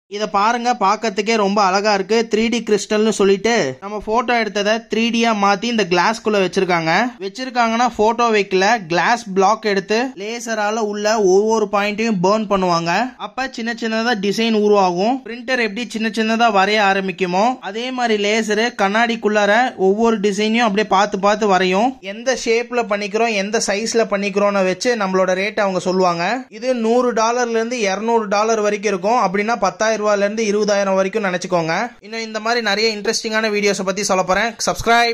இதை பாருங்க பார்க்கறதுக்கே ரொம்ப அழகா இருக்கு த்ரீ டி கிறிஸ்டல்னு சொல்லிட்டு நம்ம போட்டோ எடுத்ததை த்ரீ டியா மாத்தி இந்த கிளாஸ்குள்ள வச்சிருக்காங்க வச்சிருக்காங்கன்னா போட்டோ வைக்கல கிளாஸ் பிளாக் எடுத்து லேசரால உள்ள ஒவ்வொரு பாயிண்ட்டையும் பேர்ன் பண்ணுவாங்க அப்ப சின்ன சின்னதா டிசைன் உருவாகும் பிரிண்டர் எப்படி சின்ன சின்னதா வரைய ஆரம்பிக்குமோ அதே மாதிரி லேசரு கண்ணாடிக்குள்ளார ஒவ்வொரு டிசைனையும் அப்படியே பார்த்து பார்த்து வரையும் எந்த ஷேப்ல பண்ணிக்கிறோம் எந்த சைஸ்ல பண்ணிக்கிறோம்னு வச்சு நம்மளோட ரேட் அவங்க சொல்லுவாங்க இது நூறு டாலர்ல இருந்து இருநூறு டாலர் வரைக்கும் இருக்கும் அப்படின்னா பத்தாயிரம் ரூபாயில இருந்து இருபதாயிரம் வரைக்கும் நினைச்சுக்கோங்க இன்னும் இந்த மாதிரி நிறைய இன்ட்ரெஸ்டிங்கான வீடியோஸை பத்தி சொல்ல போறேன் சப்ஸ்கிரைப்